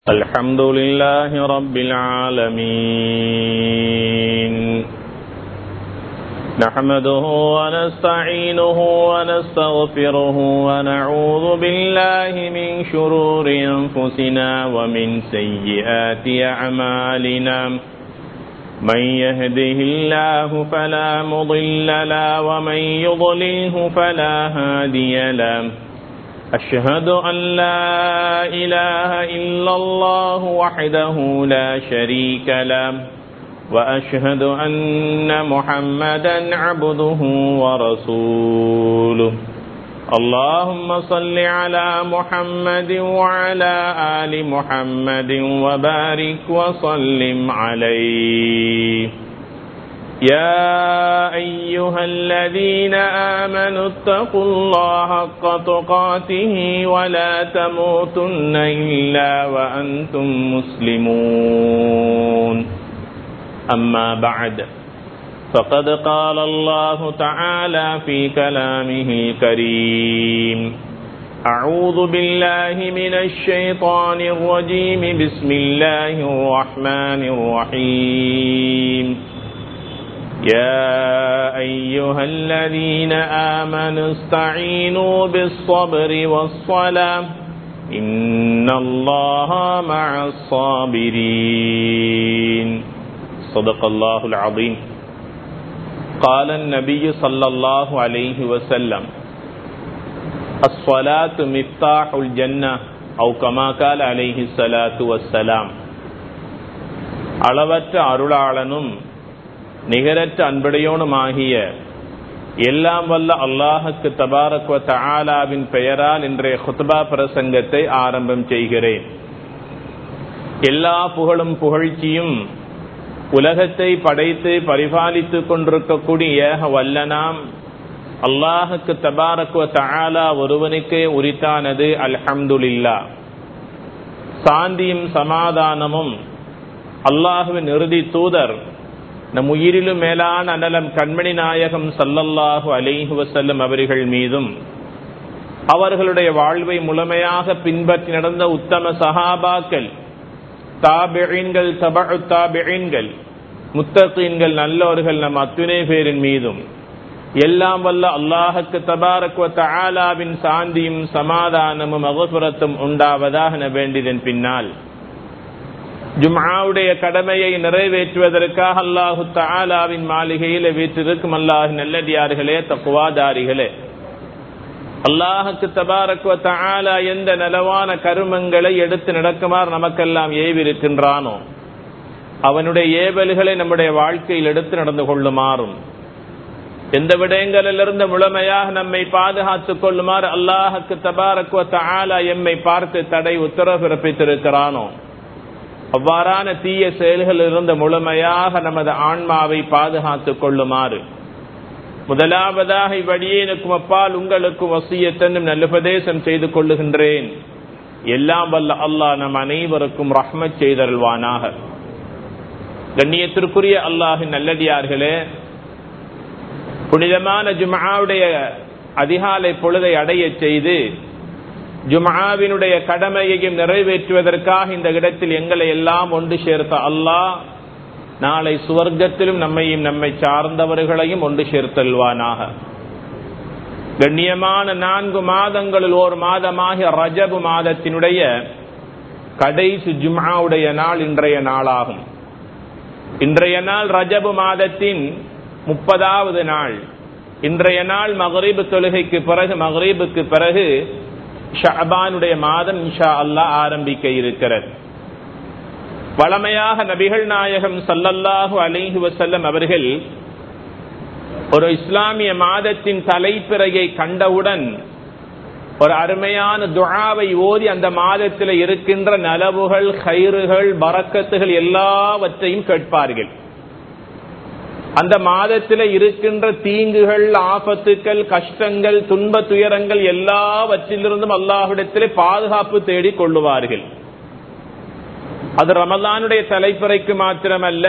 الحمد لله رب العالمين نحمده ونستعينه ونستغفره ونعوذ بالله من شرور أنفسنا ومن سيئات أعمالنا من يهده الله فلا مضل له ومن يضلله فلا هادي له أشهد أن لا إله إلا الله وحده لا شريك له وأشهد أن محمدا عبده ورسوله اللهم صل على محمد وعلى آل محمد وبارك وسلم عليه يا أيها الذين آمنوا اتقوا الله حق تقاته ولا تموتن إلا وأنتم مسلمون أما بعد فقد قال الله تعالى في كلامه الكريم أعوذ بالله من الشيطان الرجيم بسم الله الرحمن الرحيم يا أيها الذين آمنوا استعينوا بالصبر والصلاة إن الله مع الصابرين صدق الله العظيم قال النبي صلى الله عليه وسلم الصلاة مفتاح الجنة أو كما قال عليه الصلاة والسلام அளவற்ற அருளாளனும் நிகரற்ற அன்படையோனுமாகிய எல்லாம் வல்ல அல்லாஹுக்கு தபாரக்வ தஆலாவின் பெயரால் இன்றைய ஹுத்பா பிரசங்கத்தை ஆரம்பம் செய்கிறேன் எல்லா புகழும் புகழ்ச்சியும் உலகத்தை படைத்து பரிபாலித்துக் கொண்டிருக்கக்கூடிய வல்லனாம் அல்லாஹுக்கு தபாரக்வ தஆலா ஒருவனுக்கே உரித்தானது அல்ஹம்துலில்லா சாந்தியும் சமாதானமும் அல்லாஹுவின் இறுதி தூதர் நம் உயிரிலும் மேலான அனலம் கண்மணி நாயகம் சல்லல்லாஹு அலைஹு வசல்லம் அவர்கள் மீதும் அவர்களுடைய வாழ்வை முழுமையாக பின்பற்றி நடந்த உத்தம சஹாபாக்கள் தாபிழீன்கள் தபு தாபிழீன்கள் முத்தகீன்கள் நல்லோர்கள் நம் அத்துணை பேரின் மீதும் எல்லாம் வல்ல அல்லாஹுக்கு தபாரக்வ தஆலாவின் சாந்தியும் சமாதானமும் அகசுரத்தும் உண்டாவதாக வேண்டியதன் பின்னால் ஜும்ஆவுடைய கடமையை நிறைவேற்றுவதற்காக அல்லாஹு தாலாவின் மாளிகையில் வீற்றிருக்கும் அல்லாஹ் நல்லடியார்களே தக்குவாதாரிகளே அல்லாஹுக்கு தபாரக்குவ தாலா எந்த நலவான கருமங்களை எடுத்து நடக்குமாறு நமக்கெல்லாம் ஏவிருக்கின்றானோ அவனுடைய ஏவல்களை நம்முடைய வாழ்க்கையில் எடுத்து நடந்து கொள்ளுமாறும் எந்த விடயங்களிலிருந்து முழுமையாக நம்மை பாதுகாத்துக் கொள்ளுமாறு அல்லாஹுக்கு தபாரக்குவ தாலா எம்மை பார்த்து தடை உத்தரவு பிறப்பித்திருக்கிறானோ அவ்வாறான தீய செயல்கள் இருந்த முழுமையாக நமது ஆன்மாவை பாதுகாத்துக் கொள்ளுமாறு முதலாவதாக இவ்வழியேனுக்கும் அப்பால் உங்களுக்கும் வசியத்தன்னும் நல்லுபதேசம் செய்து கொள்ளுகின்றேன் எல்லாம் வல்ல அல்லாஹ் நம் அனைவருக்கும் ரஹ்மத் செய்தருள்வானாக கண்ணியத்திற்குரிய அல்லாஹின் நல்லடியார்களே புனிதமான ஜுமாவுடைய அதிகாலை பொழுதை அடைய செய்து ஜுமாவினுடைய கடமையையும் நிறைவேற்றுவதற்காக இந்த இடத்தில் எங்களை எல்லாம் ஒன்று சேர்த்த அல்லாஹ் நாளை சுவர்க்கத்திலும் நம்மையும் நம்மை சார்ந்தவர்களையும் ஒன்று சேர்த்தல்வானாக கண்ணியமான நான்கு மாதங்களில் ஒரு மாதமாக ரஜபு மாதத்தினுடைய கடைசி ஜுமாவுடைய நாள் இன்றைய நாளாகும் இன்றைய நாள் ரஜபு மாதத்தின் முப்பதாவது நாள் இன்றைய நாள் மகரீபு தொழுகைக்கு பிறகு மகரீபுக்கு பிறகு ஷபானுடைய மாதம் இன்ஷா அல்லா ஆரம்பிக்க இருக்கிறது வளமையாக நபிகள் நாயகம் சல்லல்லாஹு அலிஹி வசல்லம் அவர்கள் ஒரு இஸ்லாமிய மாதத்தின் தலைப்பிறையை கண்டவுடன் ஒரு அருமையான துழாவை ஓதி அந்த மாதத்தில் இருக்கின்ற நலவுகள் கயிறுகள் பறக்கத்துகள் எல்லாவற்றையும் கேட்பார்கள் அந்த மாதத்தில் இருக்கின்ற தீங்குகள் ஆபத்துக்கள் கஷ்டங்கள் துன்ப துயரங்கள் எல்லாவற்றிலிருந்தும் அல்லாஹ்விடத்திலே பாதுகாப்பு தேடி கொள்ளுவார்கள் அது ரமலானுடைய தலைப்புறைக்கு மாத்திரமல்ல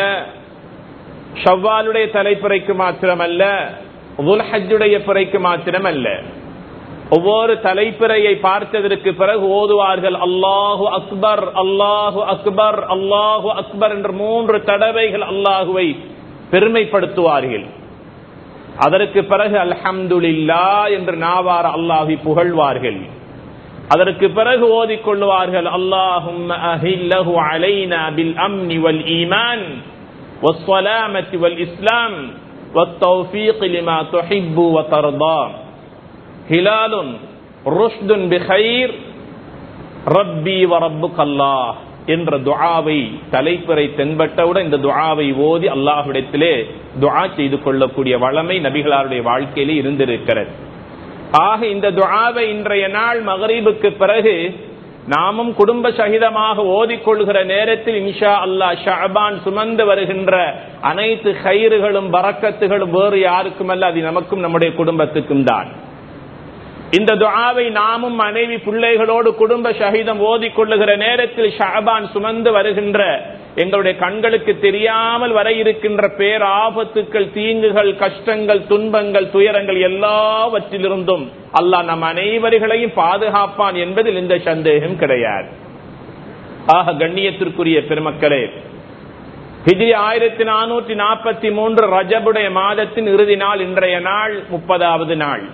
ஷவ்வாலுடைய தலைப்புறைக்கு மாத்திரமல்ல ஹஜ்ஜுடைய பிறைக்கு மாத்திரமல்ல ஒவ்வொரு தலைப்பிறையை பார்த்ததற்கு பிறகு ஓதுவார்கள் அல்லாஹு அக்பர் அல்லாஹு அக்பர் அல்லாஹு அக்பர் என்ற மூன்று தடவைகள் அல்லாஹுவை பெருமைப்படுத்துவார்கள் அதற்கு பிறகு அல்ஹம்துலில்லா என்று நாவார அல்லாஹி புகழ்வார்கள் அதற்கு பிறகு ஓதிக்கொள்வார்கள் அல்லாஹும் அஹில்லஹு அலைனா பில் அம்னி வல் ஈமான் والسلامة والإسلام والتوفيق لما تحب وترضى هلال رشد بخير ربي وربك الله என்ற துஆவை தலைப்புரை தென்பட்டவுடன் இந்த துஆவை ஓதி அல்லாஹ்விடத்திலே துஆ செய்து கொள்ளக்கூடிய வளமை நபிகளாருடைய வாழ்க்கையிலே இருந்திருக்கிறது ஆக இந்த துஆவை இன்றைய நாள் மகரீபுக்கு பிறகு நாமும் குடும்ப சகிதமாக ஓதிக்கொள்கிற நேரத்தில் இன்ஷா அல்லாஹ் ஷாபான் சுமந்து வருகின்ற அனைத்து கயிறுகளும் பறக்கத்துகளும் வேறு யாருக்கும் அல்ல அது நமக்கும் நம்முடைய குடும்பத்துக்கும் தான் இந்த துஆவை நாமும் மனைவி பிள்ளைகளோடு குடும்ப சகிதம் ஓதிக்கொள்ளுகிற நேரத்தில் ஷாபான் சுமந்து வருகின்ற எங்களுடைய கண்களுக்கு தெரியாமல் வர இருக்கின்ற பேர் ஆபத்துக்கள் தீங்குகள் கஷ்டங்கள் துன்பங்கள் துயரங்கள் எல்லாவற்றிலிருந்தும் அல்லாஹ் நம் அனைவர்களையும் பாதுகாப்பான் என்பதில் எந்த சந்தேகம் கிடையாது ஆக கண்ணியத்திற்குரிய பெருமக்களே ஹிஜ்ரி ஆயிரத்தி நானூற்றி நாற்பத்தி மூன்று ரஜபுடைய மாதத்தின் இறுதி நாள் இன்றைய நாள் முப்பதாவது நாள்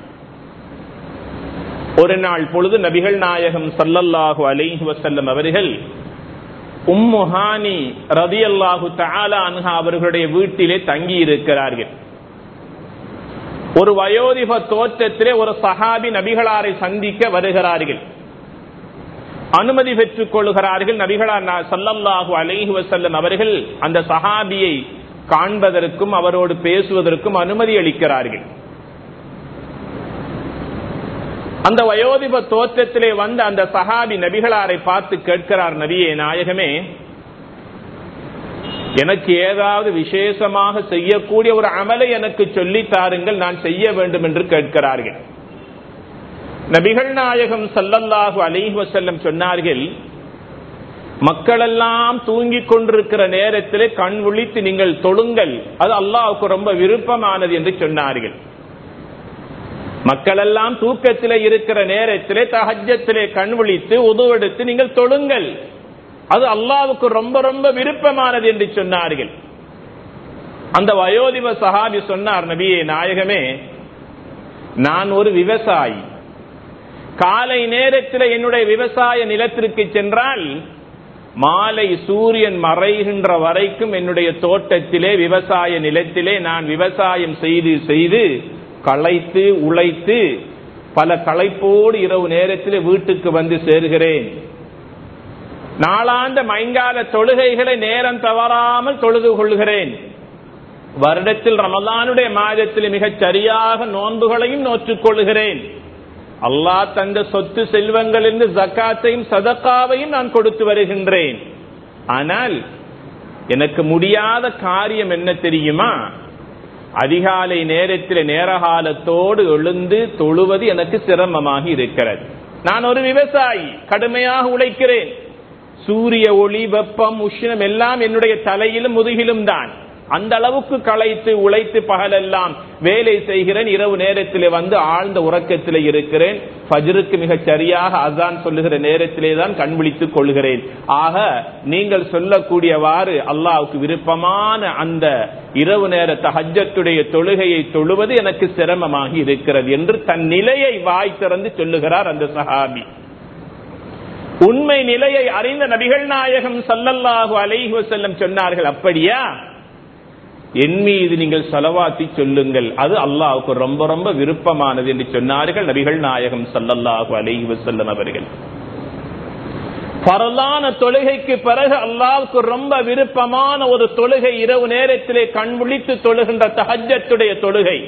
ஒரு நாள் பொழுது நபிகள் நாயகம் சல்லல்லாஹு அலைஹி வசல்லம் அவர்கள் உம்முஹானி ரதி அல்லாஹு தாலா அன்ஹா அவர்களுடைய வீட்டிலே தங்கி இருக்கிறார்கள் ஒரு வயோதிப தோற்றத்திலே ஒரு சஹாபி நபிகளாரை சந்திக்க வருகிறார்கள் அனுமதி பெற்றுக் கொள்கிறார்கள் நபிகளார் சல்லல்லாஹு அலைஹி வசல்லம் அவர்கள் அந்த சஹாபியை காண்பதற்கும் அவரோடு பேசுவதற்கும் அனுமதி அளிக்கிறார்கள் அந்த வயோதிப தோற்றத்திலே வந்த அந்த சஹாபி நபிகளாரை பார்த்து கேட்கிறார் நபியே நாயகமே எனக்கு ஏதாவது விசேஷமாக செய்யக்கூடிய ஒரு அமலை எனக்கு சொல்லி தாருங்கள் நான் செய்ய வேண்டும் என்று கேட்கிறார்கள் நபிகள் நாயகம் சல்லல்லாஹு அலைஹி வசல்லம் சொன்னார்கள் மக்களெல்லாம் தூங்கிக் கொண்டிருக்கிற நேரத்திலே கண் விழித்து நீங்கள் தொழுங்கள் அது அல்லாவுக்கு ரொம்ப விருப்பமானது என்று சொன்னார்கள் மக்கள் எல்லாம் தூக்கத்திலே இருக்கிற நேரத்திலே தஹஜத்திலே கண் விழித்து உதவெடுத்து நீங்கள் தொழுங்கள் அது அல்லாவுக்கு ரொம்ப ரொம்ப விருப்பமானது என்று சொன்னார்கள் அந்த வயோதிப சஹாபி சொன்னார் நபியே நாயகமே நான் ஒரு விவசாயி காலை நேரத்தில் என்னுடைய விவசாய நிலத்திற்கு சென்றால் மாலை சூரியன் மறைகின்ற வரைக்கும் என்னுடைய தோட்டத்திலே விவசாய நிலத்திலே நான் விவசாயம் செய்து செய்து களைத்து உழைத்து பல களைப்போடு இரவு நேரத்தில் வீட்டுக்கு வந்து சேர்கிறேன் நாளாந்த மைங்கால தொழுகைகளை நேரம் தவறாமல் தொழுது கொள்கிறேன் வருடத்தில் ரமதானுடைய மாதத்தில் மிகச் சரியாக நோன்புகளையும் நோற்றுக் கொள்கிறேன் அல்லாஹ் தந்த சொத்து செல்வங்களிலிருந்து ஜக்காத்தையும் சதக்காவையும் நான் கொடுத்து வருகின்றேன் ஆனால் எனக்கு முடியாத காரியம் என்ன தெரியுமா அதிகாலை நேரத்தில் நேரகாலத்தோடு எழுந்து தொழுவது எனக்கு சிரமமாக இருக்கிறது நான் ஒரு விவசாயி கடுமையாக உழைக்கிறேன் சூரிய ஒளி வெப்பம் உஷ்ணம் எல்லாம் என்னுடைய தலையிலும் முதுகிலும் தான் அந்த அளவுக்கு களைத்து உழைத்து பகலெல்லாம் வேலை செய்கிறேன் இரவு நேரத்தில் வந்து ஆழ்ந்த உறக்கத்தில் இருக்கிறேன் ஃபஜ்ருக்கு மிக சரியாக அதான் சொல்லுகிற நேரத்திலே தான் கண் விழித்துக் கொள்கிறேன் ஆக நீங்கள் சொல்லக்கூடியவாறு அல்லாவுக்கு விருப்பமான அந்த இரவு நேர தஹஜத்துடைய தொழுகையை தொழுவது எனக்கு சிரமமாக இருக்கிறது என்று தன் நிலையை வாய் திறந்து சொல்லுகிறார் அந்த சஹாபி உண்மை நிலையை அறிந்த நபிகள் நாயகம் சல்லல்லாஹு அலைஹி வஸல்லம் சொன்னார்கள் அப்படியா என் மீது நீங்கள் செலவாத்தி சொல்லுங்கள் அது அல்லாஹுக்கு ரொம்ப ரொம்ப விருப்பமானது என்று சொன்னார்கள் நபிகள் நாயகம் சல்லல்லாஹு அலைஹி வஸல்லம் அவர்கள் பரலான தொழுகைக்கு பிறகு அல்லாவுக்கு ரொம்ப விருப்பமான ஒரு தொழுகை இரவு நேரத்திலே கண் விழித்து தொழுகின்ற தஹஜத்துடைய தொழுகை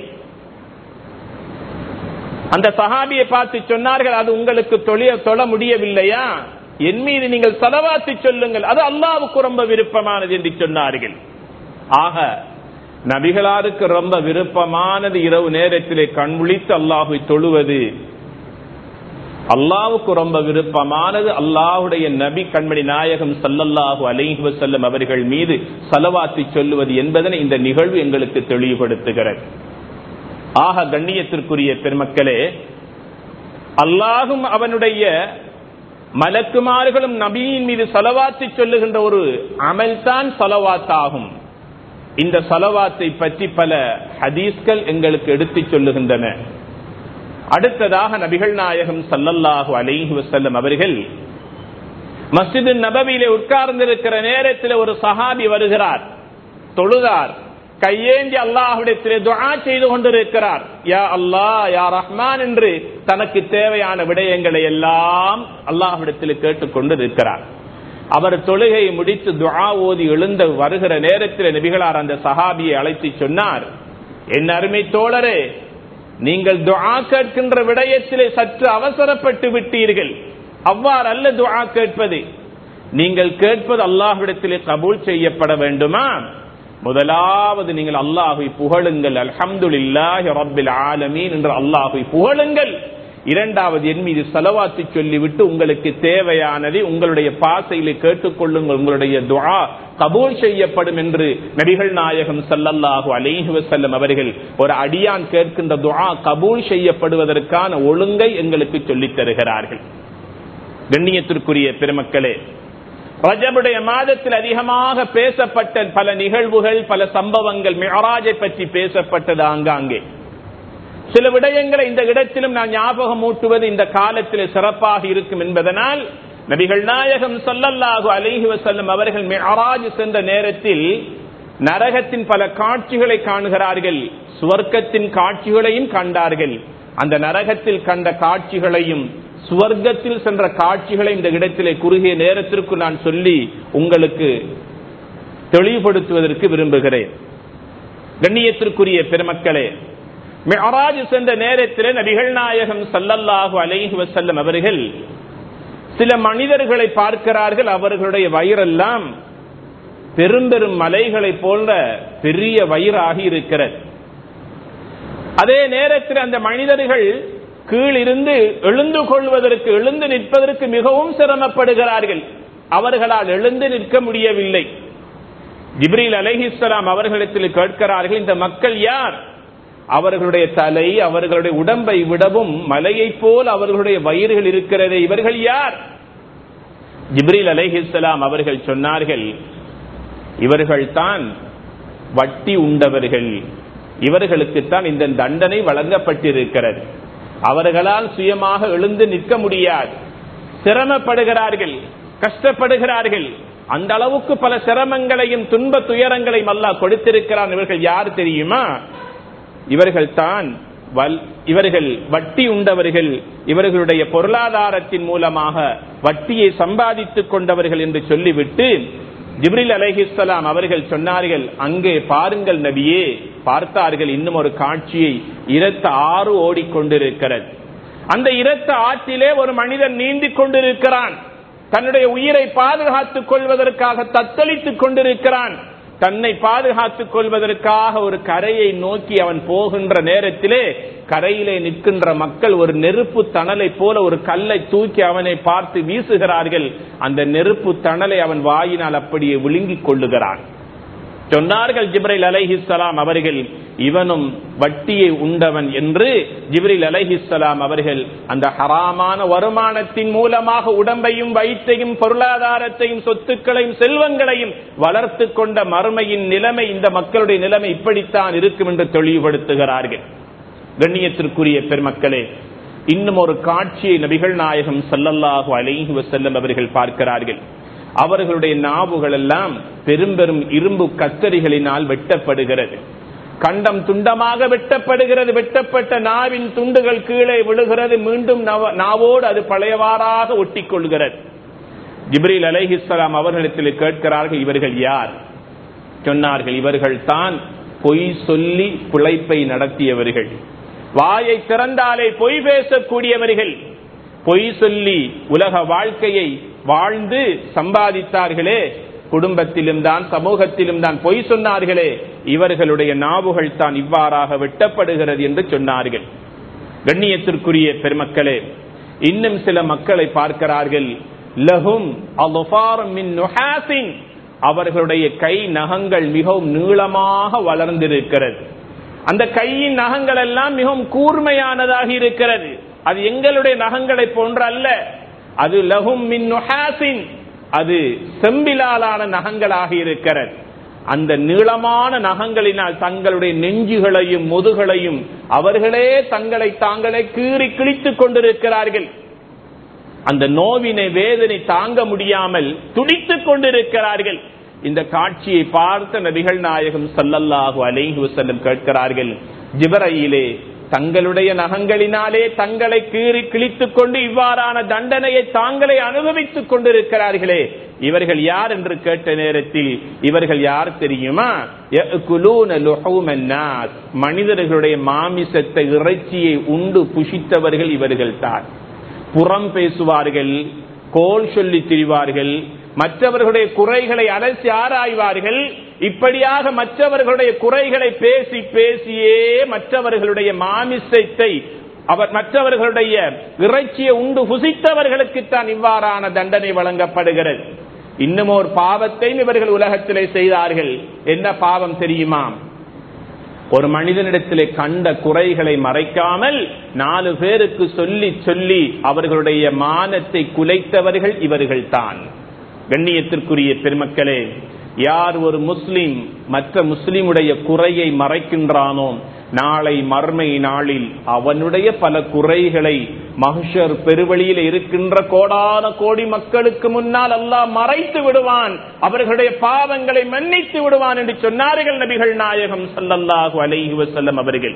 அந்த சஹாபியை பார்த்து சொன்னார்கள் அது உங்களுக்கு தொழிய தொழ முடியவில்லையா என் மீது நீங்கள் செலவாத்தி சொல்லுங்கள் அது அல்லாவுக்கு ரொம்ப விருப்பமானது என்று சொன்னார்கள் ஆக நபிகளாருக்கு ரொம்ப விருப்பமானது இரவு நேரத்திலே கண் விழித்து அல்லாஹை தொழுவது அல்லாவுக்கு ரொம்ப விருப்பமானது அல்லாஹுடைய நபி கண்மணி நாயகம் சல்லல்லாஹு அலைஹி வசல்லம் அவர்கள் மீது செலவாத்தி சொல்லுவது என்பதனை இந்த நிகழ்வு எங்களுக்கு தெளிவுபடுத்துகிறது ஆக கண்ணியத்திற்குரிய பெருமக்களே அல்லாஹும் அவனுடைய மலக்குமார்களும் நபியின் மீது சலவாத்தை சொல்லுகின்ற ஒரு அமல்தான் சலவாத்தாகும் இந்த சலவாத்தை பற்றி பல ஹதீஸ்கள் எங்களுக்கு எடுத்துச் சொல்லுகின்றன அடுத்ததாக நபிகள் நாயகம் சல்லல்லாஹு அலைஹி வசல்லம் அவர்கள் மஸ்ஜிது நபவியிலே உட்கார்ந்திருக்கிற நேரத்தில் ஒரு சஹாபி வருகிறார் தொழுதார் கையேந்தி அல்லாஹுடத்திலே துஆ செய்து கொண்டிருக்கிறார் யா அல்லாஹ் யா ரஹ்மான் என்று தனக்கு தேவையான விடயங்களை எல்லாம் அல்லாஹுடத்தில் கேட்டுக்கொண்டு இருக்கிறார் அவர் தொழுகையை முடித்து துஆ ஓதி எழுந்த வருகிற நேரத்தில் நபிகளார் அந்த சஹாபியை அழைத்து சொன்னார் என் அருமை தோழரே நீங்கள் துஆ கேட்கின்ற விடயத்திலே சற்று அவசரப்பட்டு விட்டீர்கள் அவ்வாறு அல்ல துஆ கேட்பது நீங்கள் கேட்பது அல்லாஹ்விடத்திலே கபூல் செய்யப்பட வேண்டுமா முதலாவது நீங்கள் அல்லாஹை புகழுங்கள் அல்ஹம்துலில்லாஹி ரப்பில் ஆலமீன் என்று அல்லாஹை புகழுங்கள் இரண்டாவது என் மீது செலவாத்து சொல்லிவிட்டு உங்களுக்கு தேவையானதை உங்களுடைய பாசையிலே கேட்டுக்கொள்ளுங்கள் உங்களுடைய துஆ கபூல் செய்யப்படும் என்று நபிகள் நாயகம் சல்லல்லாஹு அலைஹி வஸல்லம் அவர்கள் ஒரு அடியான் கேட்கின்ற துஆ கபூல் செய்யப்படுவதற்கான ஒழுங்கை எங்களுக்கு சொல்லித் தருகிறார்கள் கண்ணியத்திற்குரிய பெருமக்களே ரஜபுடைய மாதத்தில் அதிகமாக பேசப்பட்ட பல நிகழ்வுகள் பல சம்பவங்கள் மியராஜை பற்றி பேசப்பட்டது ஆங்காங்கே சில விடயங்களை இந்த இடத்திலும் நான் ஞாபகம் ஊட்டுவது இந்த காலத்தில் சிறப்பாக இருக்கும் என்பதனால் நபிகள் நாயகம் சொல்லல்லாஹு அலைஹி வசல்லம் அவர்கள் மியராஜ் சென்ற நேரத்தில் நரகத்தின் பல காட்சிகளை காணுகிறார்கள் சுவர்க்கத்தின் காட்சிகளையும் கண்டார்கள் அந்த நரகத்தில் கண்ட காட்சிகளையும் சுவர்க்கத்தில் சென்ற காட்சிகளை இந்த இடத்திலே குறுகிய நேரத்திற்கு நான் சொல்லி உங்களுக்கு தெளிவுபடுத்துவதற்கு விரும்புகிறேன் கண்ணியத்திற்குரிய பெருமக்களே மியராஜ் சென்ற நேரத்தில் நபிகள் நாயகம் சல்லல்லாஹு அலைஹி வசல்லம் அவர்கள் சில மனிதர்களை பார்க்கிறார்கள் அவர்களுடைய வயிறெல்லாம் பெரும் பெரும் மலைகளை போன்ற பெரிய வயிறாகி இருக்கிறது அதே நேரத்தில் அந்த மனிதர்கள் கீழிருந்து எழுந்து கொள்வதற்கு எழுந்து நிற்பதற்கு மிகவும் சிரமப்படுகிறார்கள் அவர்களால் எழுந்து நிற்க முடியவில்லை ஜிப்ரீல் அலஹிஸ்லாம் அவர்களிடத்தில் கேட்கிறார்கள் இந்த மக்கள் யார் அவர்களுடைய தலை அவர்களுடைய உடம்பை விடவும் மலையைப் போல் அவர்களுடைய வயிறுகள் இருக்கிறது இவர்கள் யார் ஜிப்ரீல் அலைஹிஸ்லாம் அவர்கள் சொன்னார்கள் இவர்கள் தான் வட்டி உண்டவர்கள் இவர்களுக்குத்தான் இந்த தண்டனை வழங்கப்பட்டிருக்கிறது அவர்களால் சுயமாக எழுந்து நிற்க முடியாது சிரமப்படுகிறார்கள் கஷ்டப்படுகிறார்கள் அந்த அளவுக்கு பல சிரமங்களையும் துன்ப துயரங்களையும் அல்லாஹ் கொடுத்திருக்கிறான் இவர்கள் யார் தெரியுமா இவர்கள் தான் இவர்கள் வட்டி உண்டவர்கள் இவர்களுடைய பொருளாதாரத்தின் மூலமாக வட்டியை சம்பாதித்துக் கொண்டவர்கள் என்று சொல்லிவிட்டு ஜிப்ரில் அலைஹிஸ்லாம் அவர்கள் சொன்னார்கள் அங்கே பாருங்கள் நபியே பார்த்தார்கள் இன்னும் ஒரு காட்சியை இரத்த ஆறு ஓடிக்கொண்டிருக்கிறது அந்த இரத்த ஆற்றிலே ஒரு மனிதன் நீந்திக் கொண்டிருக்கிறான் தன்னுடைய உயிரை பாதுகாத்துக் கொள்வதற்காக தத்தளித்துக் கொண்டிருக்கிறான் தன்னை பாதுகாத்துக் கொள்வதற்காக ஒரு கரையை நோக்கி அவன் போகின்ற நேரத்திலே கரையிலே நிற்கின்ற மக்கள் ஒரு நெருப்பு தணலை போல ஒரு கல்லை தூக்கி அவனை பார்த்து வீசுகிறார்கள் அந்த நெருப்பு தணலை அவன் வாயினால் அப்படியே விழுங்கிக் கொள்ளுகிறான் சொன்னார்கள் ஜிப்ரைல் அலைஹிஸ்லாம் அவர்கள் இவனும் வட்டியை உண்டவன் என்று ஜிப்ரில் அலைஹிஸ்லாம் அவர்கள் அந்த ஹராமான வருமானத்தின் மூலமாக உடம்பையும் வயிற்றையும் பொருளாதாரத்தையும் சொத்துக்களையும் செல்வங்களையும் வளர்த்து கொண்ட மறுமையின் நிலைமை இந்த மக்களுடைய நிலைமை இப்படித்தான் இருக்கும் என்று தெளிவுபடுத்துகிறார்கள் கண்ணியத்திற்குரிய பெருமக்களே இன்னும் ஒரு காட்சியை நபிகள் நாயகம் சல்லல்லாஹு அலைஹி வசல்லம் அவர்கள் பார்க்கிறார்கள் அவர்களுடைய நாவுகள் எல்லாம் பெரும் பெரும் இரும்பு கத்தரிகளினால் வெட்டப்படுகிறது கண்டம் துண்டமாக வெட்டப்படுகிறது வெட்டப்பட்ட நாவின் துண்டுகள் கீழே விழுகிறது மீண்டும் நாவோடு அது பழையவாறாக ஒட்டி கொள்கிறது ஜிப்ரீல் அலைஹிஸ்லாம் அவர்களிடத்தில் கேட்கிறார்கள் இவர்கள் யார் சொன்னார்கள் இவர்கள் தான் பொய் சொல்லி பிழைப்பை நடத்தியவர்கள் வாயை திறந்தாலே பொய் பேசக்கூடியவர்கள் பொய் சொல்லி உலக வாழ்க்கையை வாழ்ந்து சம்பாதித்தார்களே குடும்பத்திலும் தான் சமூகத்திலும் தான் பொய் சொன்னார்களே இவர்களுடைய நாவுகள் தான் இவ்வாறாக வெட்டப்படுகிறது என்று சொன்னார்கள் கண்ணியத்திற்குரிய பெருமக்களே இன்னும் சில மக்களை பார்க்கிறார்கள் லஹும் அவர்களுடைய கை நகங்கள் மிகவும் நீளமாக வளர்ந்திருக்கிறது அந்த கையின் நகங்கள் எல்லாம் மிகவும் கூர்மையானதாக இருக்கிறது அது எங்களுடைய நகங்களை போன்ற அல்ல அது லகும் மின் நுஹாசின் அது செம்பிலாலான நகங்களாக இருக்கிறது அந்த நீளமான நகங்களினால் தங்களுடைய நெஞ்சுகளையும் முதுகளையும் அவர்களே தங்களை தாங்களே கீறி கிழித்துக் கொண்டிருக்கிறார்கள் அந்த நோவினை வேதனை தாங்க முடியாமல் துடித்துக் கொண்டிருக்கிறார்கள் இந்த காட்சியை பார்த்த நபிகள் நாயகம் சல்லல்லாஹு அலைஹி வஸல்லம் கேட்கிறார்கள் ஜிபரையிலே தங்களுடைய நகங்களினாலே தங்களை கீறி கிழித்துக் கொண்டு இவ்வாறான தண்டனையை தாங்களே அனுபவித்துக் கொண்டிருக்கிறார்களே இவர்கள் யார் என்று கேட்ட நேரத்தில் இவர்கள் யார் தெரியுமா يأكلون لحوم الناس. மனிதர்களுடைய மாமிசத்தை இறைச்சியை உண்டு புஷித்தவர்கள் இவர்கள் தான் புறம் பேசுவார்கள் கோல் சொல்லி திரிவார்கள் மற்றவர்களுடைய குறைகளை அலசி ஆராய்வார்கள் இப்படியாக மற்றவர்களுடைய குறைகளை பேசி பேசியே மற்றவர்களுடைய மாமிசத்தை அவர் மற்றவர்களுடைய இறைச்சியை உண்டு புசித்தவர்களுக்குத்தான் இவ்வாறான தண்டனை வழங்கப்படுகிறது இன்னும் ஒரு பாவத்தை இவர்கள் உலகத்திலே செய்தார்கள் என்ன பாவம் தெரியுமா ஒரு மனிதனிடத்திலே கண்ட குறைகளை மறைக்காமல் நாலு பேருக்கு சொல்லி சொல்லி அவர்களுடைய மானத்தை குலைத்தவர்கள் இவர்கள் தான் கண்ணியத்திற்குரிய பெருமக்களே யார் ஒரு முஸ்லிம் மற்ற முஸ்லிமுடைய குறையை மறைக்கின்றானோ நாளை மர்மை நாளில் அவனுடைய பல குறைகளை மகிஷர் பெருவழியில் இருக்கின்ற கோடான கோடி மக்களுக்கு முன்னால் அல்லாஹ் மறைத்து விடுவான் அவர்களுடைய பாவங்களை மன்னித்து விடுவான் என்று சொன்னார்கள் நபிகள் நாயகம் சல்லல்லாஹு அலைஹி வஸல்லம் அவர்கள்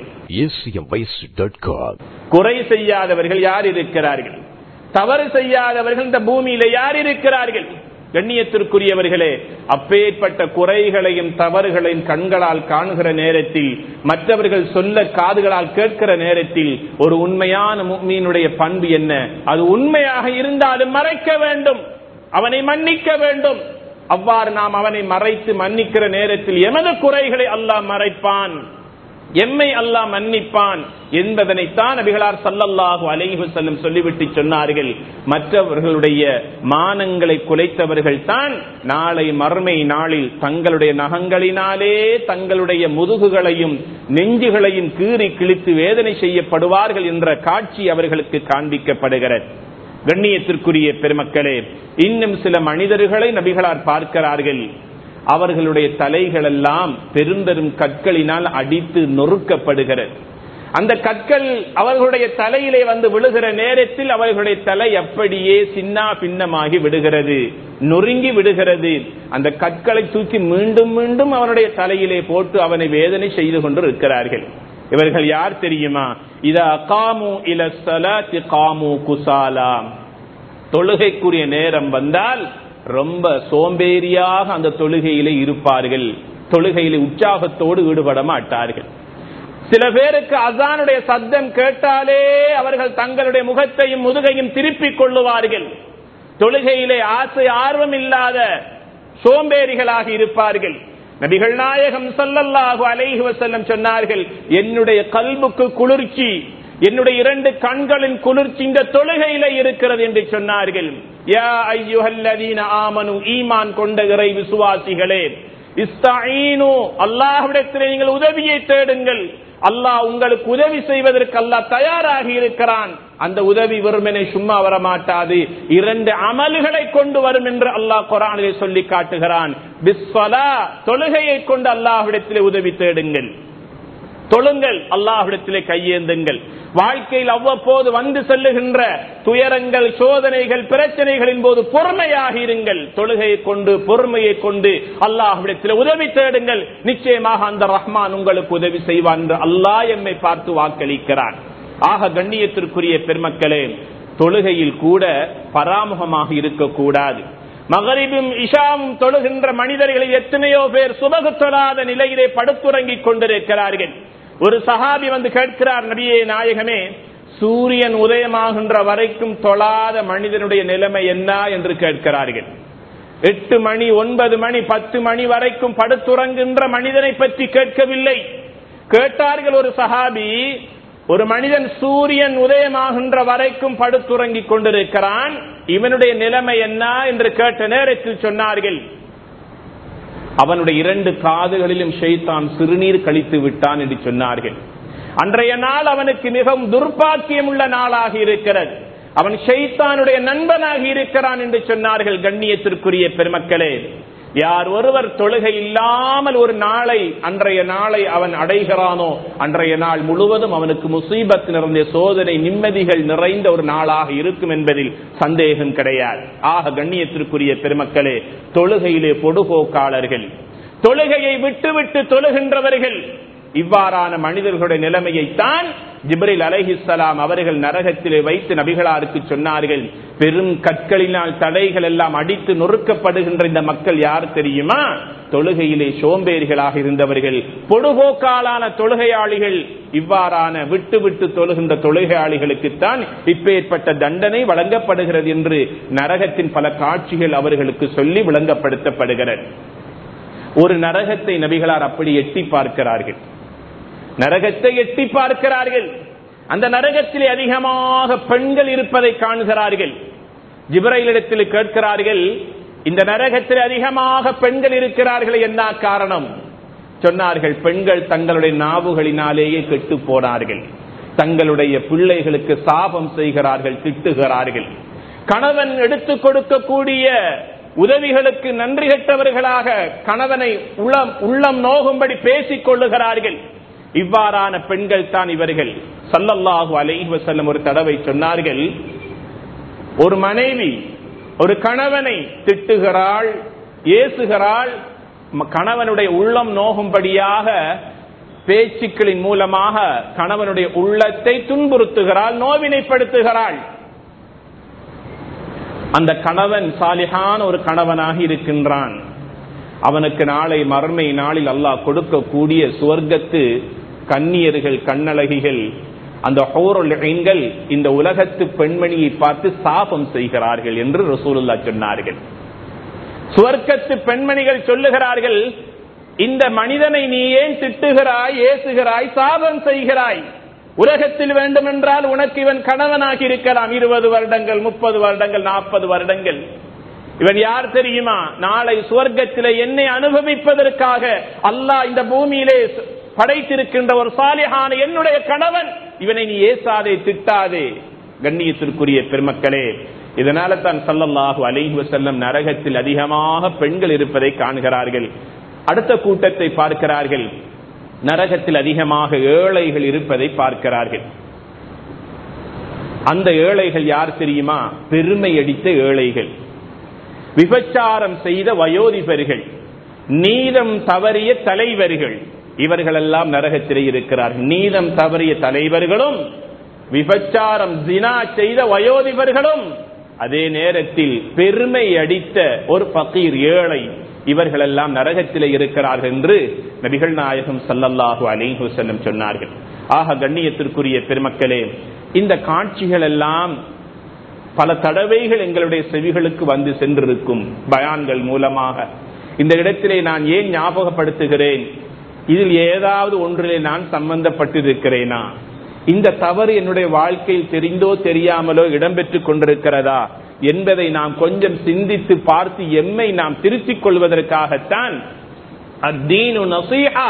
acmvoice.com. குறை செய்யாதவர்கள் யார் இருக்கிறார்கள் தவறு செய்யாதவர்கள் இந்த பூமியில யார் இருக்கிறார்கள் கண்ணியத்திற்குரியவர்களே அப்பேற்பட்ட குறைகளையும் தவறுகளையும் கண்களால் காணுகிற நேரத்தில் மற்றவர்கள் சொல்ல காதுகளால் கேட்கிற நேரத்தில் ஒரு உண்மையான முக்மீனுடைய பண்பு என்ன அது உண்மையாக இருந்தாலும் மறைக்க வேண்டும் அவனை மன்னிக்க வேண்டும் அவ்வாறு நாம் அவனை மறைத்து மன்னிக்கிற நேரத்தில் எமது குறைகளை அல்லாஹ் மறைப்பான் எம்மை அல்லாஹ் மன்னிப்பான் என்பதனைத்தான் நபிகளார் சல்லல்லாஹு அலைஹி வஸல்லம் சொல்லிவிட்டு சொன்னார்கள் மற்றவர்களுடைய மானங்களை குலைத்தவர்கள் தான் நாளை மறுமை நாளில் தங்களுடைய நகங்களினாலே தங்களுடைய முதுகுகளையும் நெஞ்சுகளையும் கீறி கிழித்து வேதனை செய்யப்படுவார்கள் என்ற காட்சி அவர்களுக்கு காண்பிக்கப்படுகிறது கண்ணியத்திற்குரிய பெருமக்களே இன்னும் சில மனிதர்களை நபிகளார் பார்க்கிறார்கள் அவர்களுடைய தலைகள் எல்லாம் பெரும்பெரும் கற்களினால் அடித்து நொறுக்கப்படுகிறது அந்த கற்கள் அவர்களுடைய தலையிலே வந்து விழுகிற நேரத்தில் அவர்களுடைய தலை அப்படியே சின்னா பின்னமாகி விடுகிறது நொறுங்கி விடுகிறது அந்த கற்களை தூக்கி மீண்டும் மீண்டும் அவனுடைய தலையிலே போட்டு அவனை வேதனை செய்து கொண்டு இருக்கிறார்கள் இவர்கள் யார் தெரியுமா இத காமு இல சலாத்தி காமு குசாலா தொழுகைக்குரிய நேரம் வந்தால் ரொம்ப சோம்பேறியாக அந்த தொழுகையிலே இருப்பார்கள் தொழுகையிலே உற்சாகத்தோடு ஈடுபட மாட்டார்கள் சில பேருக்கு அசானுடைய சத்தம் கேட்டாலே அவர்கள் தங்களுடைய முகத்தையும் முதுகையும் திருப்பிக் கொள்ளுவார்கள் தொழுகையிலே ஆசை ஆர்வம் இல்லாத சோம்பேறிகளாக இருப்பார்கள் நபிகள் நாயகம் சல்லல்லாஹு அலைஹி வஸல்லம் சொன்னார்கள் என்னுடைய கல்புக்கு குளிர்ச்சி என்னுடைய இரண்டு கண்களின் குளிர்ச்சி இந்த தொழுகையில இருக்கிறது என்று சொன்னார்கள் யா ஐயுஹல்லதீன ஆமனு ஈமான் கொண்ட இறை விசுவாசிகளே இஸ்தஈனு அல்லாஹ்விடத்திலே நீங்கள் உதவியை தேடுங்கள் அல்லாஹ் உங்களுக்கு உதவி செய்வதற்கு அல்லாஹ் தயாராகி இருக்கிறான் அந்த உதவி வெறுமனே சும்மா வர மாட்டாது இரண்டு அமல்களை கொண்டு வரும் என்று அல்லாஹ் குரானிலே சொல்லி காட்டுகிறான் பிஸ்வலா தொழுகையை கொண்டு அல்லாஹ்விடத்திலே உதவி தேடுங்கள் தொழுங்கள் அல்லாஹ்விடத்திலே கையேந்துங்கள் வாழ்க்கையில் அவ்வப்போது வந்து செல்லுகின்ற துயரங்கள் சோதனைகள் பிரச்சனைகளின் போது பொறுமையாக இருங்கள் தொழுகையை கொண்டு பொறுமையை கொண்டு அல்லாஹ்விடத்தில் உதவி தேடுங்கள் நிச்சயமாக அந்த ரஹ்மான் உங்களுக்கு உதவி செய்வான் என்று அல்லாஹ் எம்மை பார்த்து வாக்களிக்கிறான் ஆக கண்ணியத்திற்குரிய பெருமக்களே தொழுகையில் கூட பராமுகமாக இருக்கக்கூடாது மகரிபும் இஷாவும் தொழுகின்ற மனிதர்களில் எத்தனையோ பேர் சுபகு தொழாத நிலையிலே படுத்துறங்கிக் கொண்டிருக்கிறார்கள் ஒரு சஹாபி வந்து கேட்கிறார் நபியே நாயகமே சூரியன் உதயமாகின்ற வரைக்கும் தொழாத மனிதனுடைய நிலைமை என்ன என்று கேட்கிறார்கள் எட்டு மணி ஒன்பது மணி பத்து மணி வரைக்கும் படுத்துறங்குகின்ற மனிதனை பற்றி கேட்கவில்லை கேட்டார்கள் ஒரு சஹாபி ஒரு மனிதன் சூரியன் உதயமாகின்ற வரைக்கும் படுத்துறங்கிக் கொண்டிருக்கிறான் இவனுடைய நிலைமை என்ன என்று கேட்ட நேரத்தில் சொன்னார்கள் அவனுடைய இரண்டு காதுகளிலும் ஷெய்தான் சிறுநீர் கழித்து விட்டான் என்று சொன்னார்கள் அன்றைய நாள் அவனுக்கு மிகவும் துர்ப்பாக்கியம் உள்ள நாளாக இருக்கிறது அவன் ஷைத்தானுடைய நண்பனாக இருக்கிறான் என்று சொன்னார்கள் கண்ணியத்திற்குரிய பெருமக்களே யார் ஒருவர் தொழுகை இல்லாமல் ஒரு நாளை அன்றைய நாளை அவன் அடைகிறானோ அன்றைய நாள் முழுவதும் அவனுக்கு முசீபத் நிறைந்த சோதனை நிம்மதிகள் நிறைந்த ஒரு நாளாக இருக்கும் என்பதில் சந்தேகம் கிடையாது ஆக கண்ணியத்திற்குரிய பெருமக்களே தொழுகையிலே பொடுபோக்காளர்கள் தொழுகையை விட்டுவிட்டு தொழுகின்றவர்கள் இவ்வாறான மனிதர்களுடைய நிலைமையைத்தான் ஜிப்ரில் அலைஹிஸ்ஸலாம் அவர்கள் நரகத்திலே வைத்து நபிகளாருக்கு சொன்னார்கள் பெரும் கற்களினால் தடைகள் எல்லாம் அடித்து நொறுக்கப்படுகின்ற இந்த மக்கள் யார் தெரியுமா தொழுகையிலே சோம்பேறிகளாக இருந்தவர்கள் பொடுபோக்காலான தொழுகையாளிகள் இவ்வாறான விட்டு விட்டு தொழுகின்ற தொழுகையாளிகளுக்குத்தான் இப்பேற்பட்ட தண்டனை வழங்கப்படுகிறது என்று நரகத்தின் பல காட்சிகள் அவர்களுக்கு சொல்லி விளங்கப்படுத்தப்படுகிறது ஒரு நரகத்தை நபிகளார் அப்படி எட்டி பார்க்கிறார்கள் நரகத்தை எட்டி பார்க்கிறார்கள் அந்த நரகத்திலே அதிகமாக பெண்கள் இருப்பதை காணுகிறார்கள் ஜிப்ரைலிடத்தில் கேட்கிறார்கள் இந்த நரகத்தில் அதிகமாக பெண்கள் இருக்கிறார்கள் என்ன காரணம் சொன்னார்கள் பெண்கள் தங்களுடைய நாவுகளினாலேயே கெட்டு போனார்கள் தங்களுடைய பிள்ளைகளுக்கு சாபம் செய்கிறார்கள் திட்டுகிறார்கள் கணவன் எடுத்துக் கொடுக்கக்கூடிய உதவிகளுக்கு நன்றி கெட்டவர்களாக கணவனை உள்ளம் உள்ளம் நோகும்படி பேசிக் கொள்ளுகிறார்கள் இவ்வாறான பெண்கள் தான் இவர்கள் சல்லல்லாஹு அலைஹி வஸல்லம் ஒரு தடவை சொன்னார்கள் ஒரு மனைவி ஒரு கணவனை திட்டுகிறாள் ஏசுகிறாள் ம- கணவனுடைய உள்ளம் நோகும்படியாக பேச்சுக்களின் மூலமாக கணவனுடைய உள்ளத்தை துன்புறுத்துகிறாள் நோவினைப்படுத்துகிறாள் அந்த கணவன் சாலிஹான ஒரு கணவனாக இருக்கின்றான் அவனுக்கு நாளை மறுமை நாளில் அல்லாஹ் கொடுக்கக்கூடிய சுவர்க்கத்து கன்னியர்கள் கண்ணழகிகள் அந்த ஹோருல் ஐன்கள் இந்த உலகத்து பெண்மணியை பார்த்து சாபம் செய்கிறார்கள் என்று ரசூலுல்லா சொன்னார்கள் சுவர்க்கத்து பெண்மணிகள் சொல்லுகிறார்கள் இந்த மனிதனை நீ ஏன் திட்டுகிறாய் ஏசுகிறாய் சாபம் செய்கிறாய் உலகத்தில் வேண்டுமென்றால் உனக்கு இவன் கணவனாகி இருக்கலாம் இருபது வருடங்கள் முப்பது வருடங்கள் நாற்பது வருடங்கள் இவன் யார் தெரியுமா நாளை சுவர்க்கத்திலே என்னை அனுபவிப்பதற்காக அல்லாஹ் இந்த பூமியிலே படைத்திருக்கின்ற ஒரு சாலிஹான என்னுடைய கணவன் இவனை நீ ஏசாதே திட்டாதே கண்ணியத்திற்குரிய பெருமக்களே இதனால தான் சல்லல்லாஹு அலைஹி வஸல்லம் நரகத்தில் அதிகமாக பெண்கள் இருப்பதை காண்கிறார்கள் அடுத்த கூட்டத்தை பார்க்கிறார்கள் நரகத்தில் அதிகமாக ஏழைகள் இருப்பதை பார்க்கிறார்கள் அந்த ஏழைகள் யார் தெரியுமா பெருமை அடித்த ஏழைகள் விபச்சாரம் செய்த வயோதிபர்கள் நீதம் தவறிய தலைவர்கள் இவர்களெல்லாம் நரகத்திலே இருக்கிறார்கள் நீதம் தவறிய தலைவர்களும் விபச்சாரம் ஜினா செய்த வயோதிபர்களும் அதே நேரத்தில் பெருமை அடித்த ஒரு பக்கீர் ஏழை இவர்களெல்லாம் நரகத்திலே இருக்கிறார்கள் என்று நபிகள் நாயகம் சல்லல்லாஹு அலைஹி வஸல்லம் சொன்னார்கள் ஆக கண்ணியத்திற்குரிய பெருமக்களே இந்த காட்சிகள் எல்லாம் பல தடவைகள் எங்களுடைய செவிகளுக்கு வந்து சென்றிருக்கும் பயான்கள் மூலமாக இந்த இடத்திலே நான் ஏன் ஞாபகப்படுத்துகிறேன் இதில் ஏதாவது ஒன்றிலே நான் சம்பந்தப்பட்டிருக்கிறேனா இந்த தவறு என்னுடைய வாழ்க்கையில் தெரிந்தோ தெரியாமலோ இடம்பெற்றுக் கொண்டிருக்கிறதா என்பதை நாம் கொஞ்சம் சிந்தித்து பார்த்து எம்மை நாம் திருத்திக் கொள்வதற்காகத்தான் அத்தீனு நசீஹா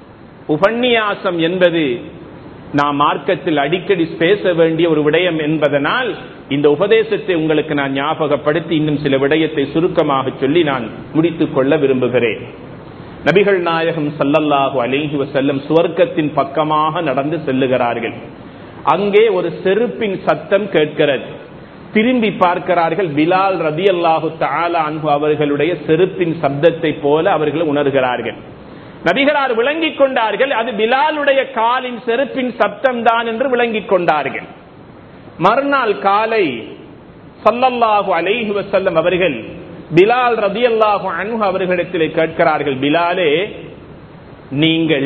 உபன்னியாசம் என்பது நாம் மார்க்கத்தில் அடிக்கடி பேச வேண்டிய ஒரு விடயம் என்பதனால் இந்த உபதேசத்தை உங்களுக்கு நான் ஞாபகப்படுத்தி இன்னும் சில விடயத்தை சுருக்கமாக சொல்லி நான் முடித்துக் கொள்ள விரும்புகிறேன் நபிகள் நாயகம் சல்லல்லாஹு அலைஹி வஸல்லம் சுவர்க்கத்தின் பக்கமாக நடந்து செல்லுகிறார்கள் அங்கே ஒரு செருப்பின் சத்தம் கேட்கிறது திரும்பி பார்க்கிறார்கள் பிலால் ரதி அல்லாஹு தாலா அன்பு அவர்களுடைய செருப்பின் சப்தத்தை போல அவர்கள் உணர்கிறார்கள் நபிகளார் விளங்கிக் கொண்டார்கள் அது பிலாலுடைய காலின் செருப்பின் சப்தம் தான் என்று விளங்கிக் கொண்டார்கள் மறுநாள் காலை சல்லல்லாஹு அலைஹி வசல்லம் அவர்கள் பிலால் ரதி அல்லாஹு அன்ஹு அவர்களிடத்திலே கேட்கிறார்கள் பிலாலே நீங்கள்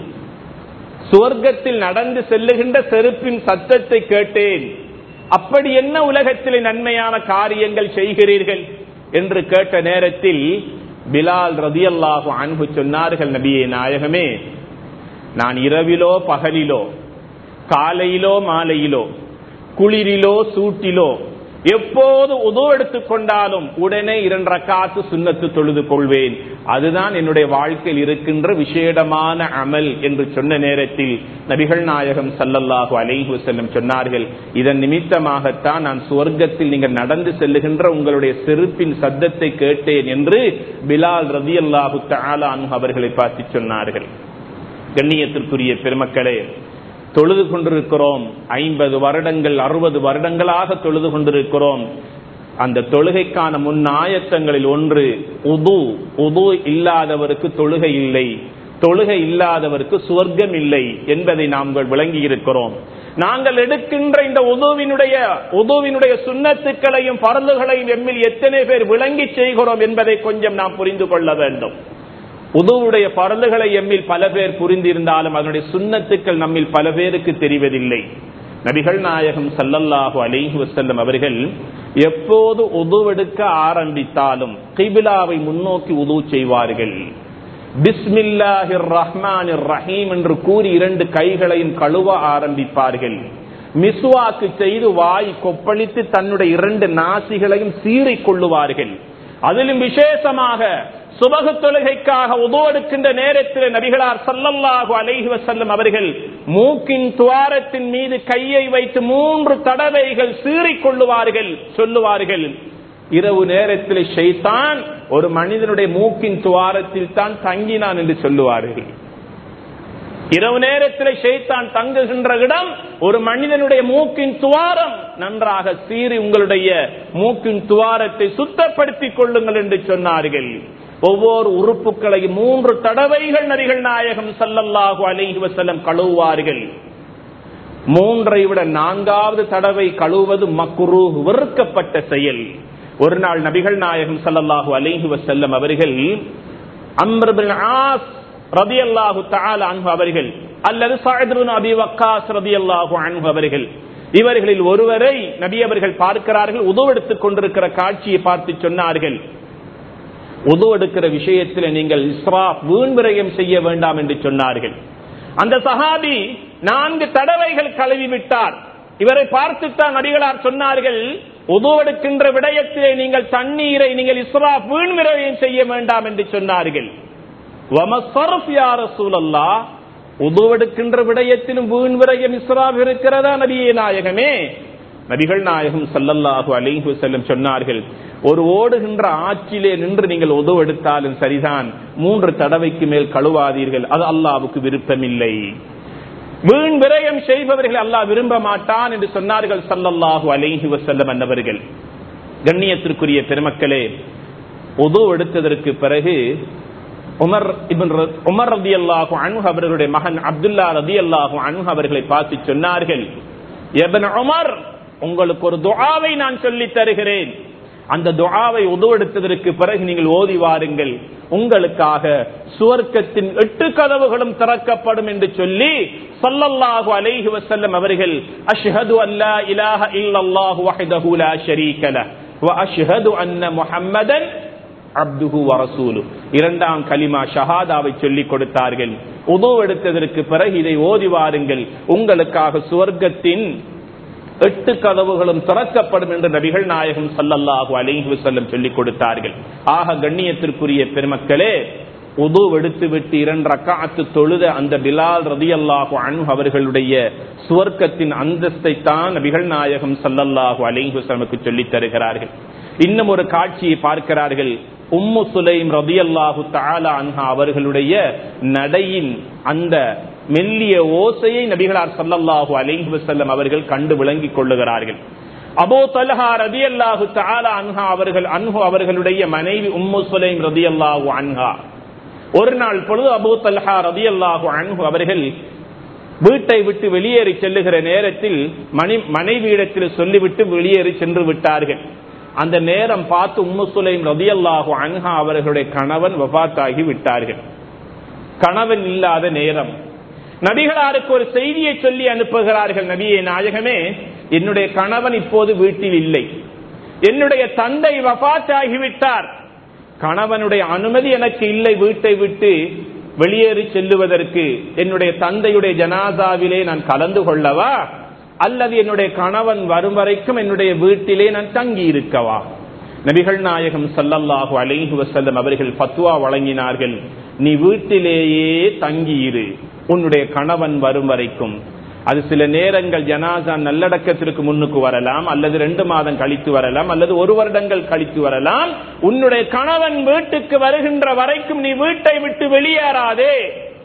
சுவர்க்கத்தில் நடந்து செல்லுகின்ற செருப்பின் சத்தத்தை கேட்டேன் அப்படி என்ன உலகத்திலே நன்மையான காரியங்கள் செய்கிறீர்கள் என்று கேட்ட நேரத்தில் பிலால் ரதியல்லாஹு அன்பு சொன்னார்கள் நபியே நாயகமே நான் இரவிலோ பகலிலோ காலையிலோ மாலையிலோ குளிரிலோ சூட்டிலோ எப்போது உதவு எடுத்துக் கொண்டாலும் உடனே இரண்டு ரக்காத்து சுண்ணத்து தொழுது கொள்வேன் அதுதான் என்னுடைய வாழ்க்கையில் இருக்கின்ற விசேடமான அமல் என்று சொன்ன நேரத்தில் நபிகள் நாயகம் சல்லல்லாஹு அலைஹு செல்லம் சொன்னார்கள் இதன் நிமித்தமாகத்தான் நான் சுவர்க்கத்தில் நீங்கள் நடந்து செல்லுகின்ற உங்களுடைய செருப்பின் சத்தத்தை கேட்டேன் என்று பிலால் ரதி அல்லாஹு அவர்களை பார்த்து சொன்னார்கள் கண்ணியத்திற்குரிய பெருமக்களே தொழுது கொண்டிருக்கிறோம் ஐம்பது வருடங்கள் அறுபது வருடங்களாக தொழுது கொண்டிருக்கிறோம் அந்த தொழுகைக்கான முன் ஆயத்தங்களில் ஒன்று உது உது இல்லாதவருக்கு தொழுகை இல்லை தொழுகை இல்லாதவருக்கு சுவர்க்கம் இல்லை என்பதை நாங்கள் விளங்கி இருக்கிறோம் நாங்கள் எடுக்கின்ற இந்த உதுவினுடைய உதுவினுடைய சுண்ணத்துக்களையும் பரந்துகளையும் எம்மில் எத்தனை பேர் விளங்கி செய்கிறோம் என்பதை கொஞ்சம் நாம் புரிந்து கொள்ள வேண்டும் உதுவுடைய பரலுகளை எம்மில் பல பேர் புரிந்திருந்தாலும் அதனுடைய சுண்ணத்துக்கள் நம்மில் பல பேருக்கு தெரிவதில்லை நபிகள் நாயகம் சல்லல்லாஹு அலிஹி வசல்லம் அவர்கள் எப்போது உதுவெடுக்க ஆரம்பித்தாலும் கிபிலாவை முன்னோக்கி உது செய்வார்கள் பிஸ்மில்லாஹிர் ரஹ்மான் ரஹீம் என்று கூறி இரண்டு கைகளையும் கழுவ ஆரம்பிப்பார்கள் மிஸ்வாக்கு செய்து வாய் கொப்பளித்து தன்னுடைய இரண்டு நாசிகளையும் சீறிக் கொள்ளுவார்கள் அதிலும் விசேஷமாக சுபகு தொழுகைக்காக உதவெடுக்கின்ற நேரத்தில் நபிகளார் சல்லல்லாஹு அலைஹி வசல்லம் அவர்கள் மூக்கின் துவாரத்தின் மீது கையை வைத்து மூன்று தடவைகள் சீறிக் கொள்ளுவார்கள் சொல்லுவார்கள் இரவு நேரத்தில் ஷைத்தான் ஒரு மனிதனுடைய மூக்கின் துவாரத்தில் தான் தங்கினான் என்று சொல்லுவார்கள் இரவு நேரத்தில் ஷைத்தான் தங்குகின்ற இடம் ஒரு மனிதனுடைய மூக்கின் துவாரம் நன்றாக சீறி உங்களுடைய மூக்கின் துவாரத்தை சுத்தப்படுத்திக் கொள்ளுங்கள் என்று சொன்னார்கள் ஒவ்வொரு உறுப்புகளையும் மூன்று தடவைகள் நரிகள் நாயகம் சல்லல்லாஹு அலைஹி வசல்லம் கழுவுவார்கள் மூன்றை விட நான்காவது தடவை கழுவுவது மக்குரு வெறுக்கப்பட்ட செயல் ஒரு நாள் நபிகள் நாயகம் சல்லல்லாஹு அலைஹி வசல்லம் அவர்கள் அம்ரபின் ஆஸ் ரதி அல்லாஹு தாலா அன்பு அவர்கள் அல்லது சாயதுன் அபி வக்காஸ் ரதி அல்லாஹு அன்பு அவர்கள் இவர்களில் ஒருவரை நபி அவர்கள் பார்க்கிறார்கள் உதவெடுத்துக் கொண்டிருக்கிற காட்சியை பார்த்து சொன்னார்கள் உதவெடுக்கிற விஷயத்தில் நீங்கள் இஸ்ரா வீண் விரயம் செய்ய வேண்டாம் என்று சொன்னார்கள் அந்த சஹாபி நான்கு தடவைகள் கழுவி விட்டார் இவரை பார்த்துத்தான் நபிகளார் சொன்னார்கள் உதவெடுக்கின்ற விடயத்திலே நீங்கள் தண்ணீரை நீங்கள் இஸ்ரா வீண் விரயம் செய்ய வேண்டாம் என்று சொன்னார்கள் உதவெடுக்கின்ற விடயத்திலும் வீண் விரயம் இஸ்ராப் இருக்கிறதா நபியே நாயகமே நபிகள் நாயகம் சல்லல்லாஹு அலிஹு செல்லம் சொன்னார்கள் ஒரு ஓடுகின்ற ஆற்றிலே நின்று நீங்கள் உதவெடுத்தாலும் சரிதான் மூன்று தடவைக்கு மேல் கழுவாதீர்கள் அது அல்லாவுக்கு விருப்பமில்லை வீண் விரயம் செய்பவர்கள் அல்லாஹ் விரும்ப மாட்டான் என்று சொன்னார்கள் சல்லல்லாஹு அலிஹி வசல்லம் அன்னவர்கள் கண்ணியத்திற்குரிய பெருமக்களே உது எடுத்ததற்கு பிறகு உமர் உமர் ரதி அல்லாஹு அன்பு அவர்களுடைய மகன் அப்துல்லா ரதி அல்லாஹு அன்பு அவர்களை பார்த்து சொன்னார்கள் எபன் உமர் உங்களுக்கு ஒரு துஆவை நான் சொல்லி தருகிறேன் அந்த துஆவை உதவெடுத்ததற்கு பிறகு நீங்கள் ஓதி வாருங்கள் உங்களுக்காக சுவர்க்கத்தின் எட்டு கதவுகளும் திறக்கப்படும் என்று சொல்லி சல்லல்லாஹு அலைஹி வஸல்லம் அவர்கள் அஷ்ஹது அல்லா இலாஹ இல்லல்லாஹு வஹ்தஹு லா ஷரீக லஹ் வ அஷ்ஹது அன்ன முஹம்மதன் அப்துஹு வரசூலு இரண்டாம் கலிமா ஷஹாதாவை சொல்லிக் கொடுத்தார்கள் உதவு எடுத்ததற்கு பிறகு இதை ஓதி வாருங்கள் உங்களுக்காக சுவர்க்கத்தின் எட்டு கதவுகளும் திறக்கப்படும் என்று நபிகள் நாயகம் சல்லல்லாஹு அலைஹி வஸல்லம் சொல்லிக் கொடுத்தார்கள் ஆக கண்ணியத்திற்குரிய பெருமக்களே உது எடுத்து விட்டு இரண்டு ரக்காத்து தொழுத அந்த பிலால் ரதி அல்லாஹு அனு அவர்களுடைய சுவர்க்கத்தின் அந்தஸ்தை தான் நபிகள் நாயகம் சல்லல்லாஹு அலைஹி வஸல்லமுக்கு சொல்லித் தருகிறார்கள் இன்னும் ஒரு காட்சியை பார்க்கிறார்கள் உம்மு சுலைம் ரதி அல்லாஹு தாலா அன்ஹா அவர்களுடைய நடையின் அந்த மெல்லிய ஓசையை நபிகளார் சல்லல்லாஹு அலைஹி வஸல்லம் அவர்கள் கண்டு விளங்கிக் கொள்ளுகிறார்கள் அபோ தல்ஹா ரதி அல்லாஹு தாலா அன்ஹா அவர்கள் அன்ஹு அவர்களுடைய மனைவி உம்மு சுலைம் ரதி அல்லாஹு அன்ஹா ஒரு நாள் பொழுது அபோ தல்ஹா ரதி அல்லாஹு அன்ஹு அவர்கள் வீட்டை விட்டு வெளியேறி செல்லுகிற நேரத்தில் மணி மனைவியிடத்தில் சொல்லிவிட்டு வெளியேறி சென்று விட்டார்கள் அந்த நேரம் பார்த்து உம்மு சுலைம் ரதியல்லாஹு அன்ஹா அவர்களுடைய கணவன் வபாத்தாகி விட்டார்கள் கணவன் இல்லாத நேரம் நபிகளாருக்கு ஒரு செய்தியை சொல்லி அனுப்புகிறார்கள் நபியே நாயகமே என்னுடைய கணவன் இப்போது வீட்டில் இல்லை என்னுடைய தந்தை வபாத்தாகிவிட்டார் கணவனுடைய அனுமதி எனக்கு இல்லை வீட்டை விட்டு வெளியேறி செல்லுவதற்கு என்னுடைய தந்தையுடைய ஜனாதாவிலே நான் கலந்து கொள்ளவா அல்லது என்னுடைய கணவன் வரும் வரைக்கும் என்னுடைய வீட்டிலே நான் தங்கி இருக்கவா நபிகள் நாயகம் சல்லல்லாஹு அலைஹி வசல்லம் அவர்கள் பத்துவா வழங்கினார்கள் நீ வீட்டிலேயே தங்கியிரு உன்னுடைய கணவன் வரும் வரைக்கும் அது சில நேரங்கள் ஜனாசா நல்லடக்கத்திற்கு முன்னுக்கு வரலாம் அல்லது ரெண்டு மாதம் கழித்து வரலாம் அல்லது ஒரு வருடங்கள் கழித்து வரலாம் உன்னுடைய கணவன் வீட்டுக்கு வருகின்ற வரைக்கும் நீ வீட்டை விட்டு வெளியேறாதே